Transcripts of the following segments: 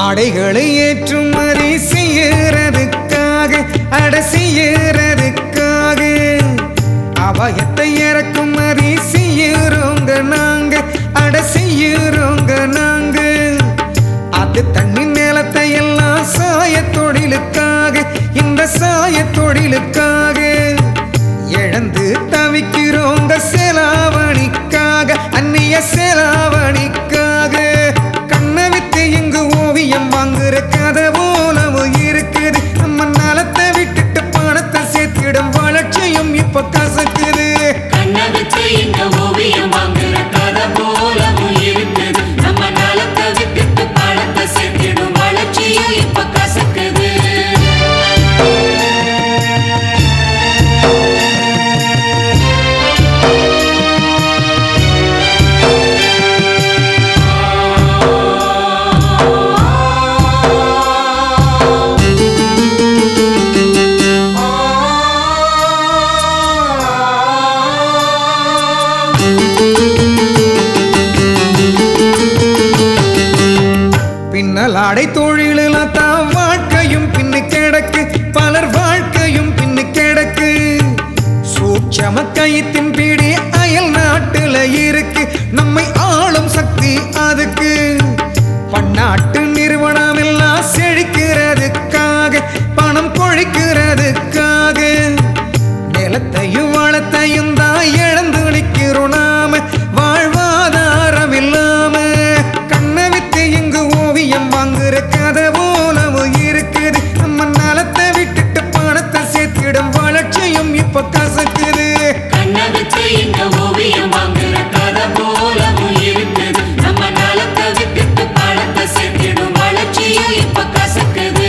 ஆடைகளை ஏற்றுமதி செய்யறதுக்காக அட செய்யறதுக்காக அபாயத்தை இறக்குமதி செய்யறோங்க நாங்க அட செய்யறோங்க நாங்க அது தண்ணி நிலத்தை எல்லாம் சாய தொழிலுக்காக இந்த சாய தொழிலுக்காக இழந்து தவிக்கிறோங்க செலாவணிக்காக அந்நிய செலாவணிக்காக கண்ணை விட்டு இங்கு ஓவியம் வாங்குற கதை போலவும் இருக்குது நம்ம நலத்தை விட்டுட்டு பணத்தை சேர்த்திடும் வளர்ச்சியும் இப்ப கசக்குது கண்ணை வச்சு இங்க ஓவியம் வாங்குற கதை போலவும் இருக்குது நம்ம நலத்தை விட்டுட்டு பணத்தை சேர்த்திடும் வளர்ச்சியும் இப்ப கசக்குது பின்னல் அடை தொழிலில் தான் வாழ்க்கையும் பின்னு கிடக்கு பலர் வாழ்க்கையும் பின்னு கிடக்கு சூட்சம கயித்தின் பிடி அயல் நாட்டுல இருக்கு நம்மை ஆளும் சக்தி அதுக்கு பன்னாட்டு நிறுவனம் எல்லாம் செழிக்கிறதுக்காக பணம் கொழிக்கிறதுக்காக நிலத்தையும் வளத்தையும் தான் இழந்து நிற்கிறோம் நாம வாழ்வாதாரம் இல்லாம கண்ணை விட்டு இங்கு ஓவியம் வாங்குற கதை போலவும் இருக்குது நம்ம நலத்தை விட்டுட்டு பணத்தை சேர்த்திடும் வளர்ச்சியும் இப்ப கசக்குது கண்ணை வச்சு இங்க ஓவியம் வாங்குற கதை போலவும் இருக்குது நம்ம நலத்தை விட்டுட்டு பணத்தை சேர்த்திடும் வளர்ச்சியும் இப்ப கசக்குது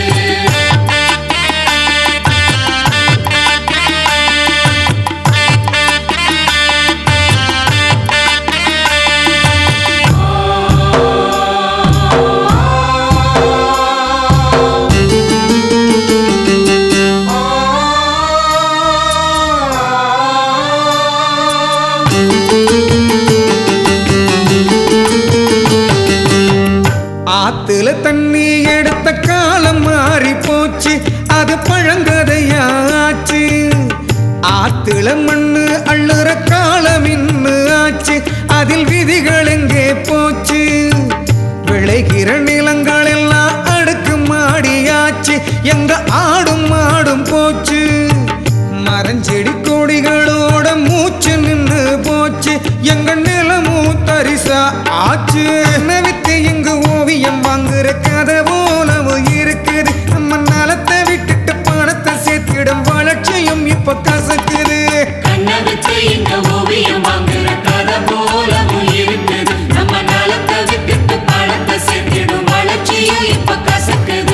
ஆத்துல தண்ணி எடுத்த காலம் மாறி போச்சு அது பழங்கதையாச்சு ஆத்துல மண்ணு அள்ளுற காலம் இன்னு ஆச்சு அதில் விதிகள் எங்கே போச்சு விளைகிற நிலங்கள் எல்லாம் அடுக்கு மாடியாச்சு எங்க ஆடும் மாடும் போச்சு மரஞ்செடி கொடிகளோட மூச்சு நின்று போச்சு எங்க நிலமும் தரிசா ஆச்சு விட்டு இங்கு ஓவியம் வாங்குற கதை போலவும் இருக்குது நம்ம நலத்தை விட்டுட்டு பணத்தை சேர்த்திடும் வளர்ச்சியும் இப்ப கசக்குது கண்ணை வச்சு இங்க ஓவியம் வாங்குற கதை போலவும் இருக்குது நம்ம நலத்தை விட்டுட்டு பணத்தை சேர்த்திடும் வளர்ச்சியும் இப்ப கசக்குது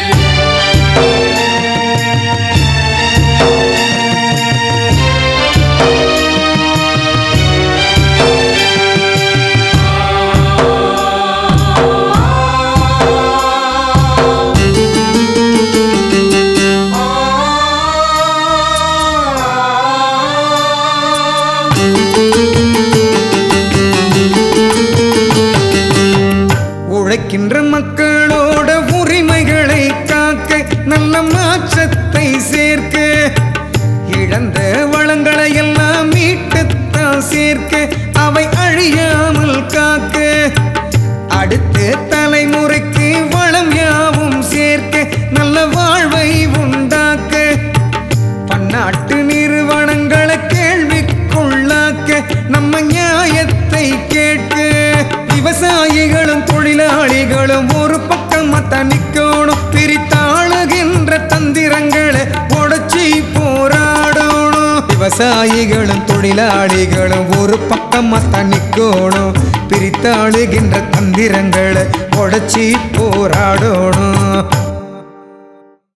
உழைக்கின்ற மக்களோட உரிமைகளை காக்க நல்ல மாற்றத்தை சேர்க்க இழந்த வளங்களை எல்லாம் மீட்டுத்தான் சேர்க்க அவை அழியாமல் காக்க அடுத்த தலைமுறைக்கு வளம் யாவும் சேர்க்க நல்ல வாழ்வை உண்டாக்க பன்னாட்டு நிறுவனங்களை கேள்விக்குள்ளாக்க நம்ம நியாயத்தை கேட்க விவசாயிகளும் தொழிலாளிகளும் ஒரு பக்கம் தனிக்கணும் பிரித்தாளுகின்ற தந்திரங்களை உடைச்சி போராடணும் விவசாயிகளும் தொழிலாளிகளும் ஒரு பக்கம் தனிக்கணும் பிரித்தாளுகின்ற தந்திரங்களை உடைச்சி போராடணும்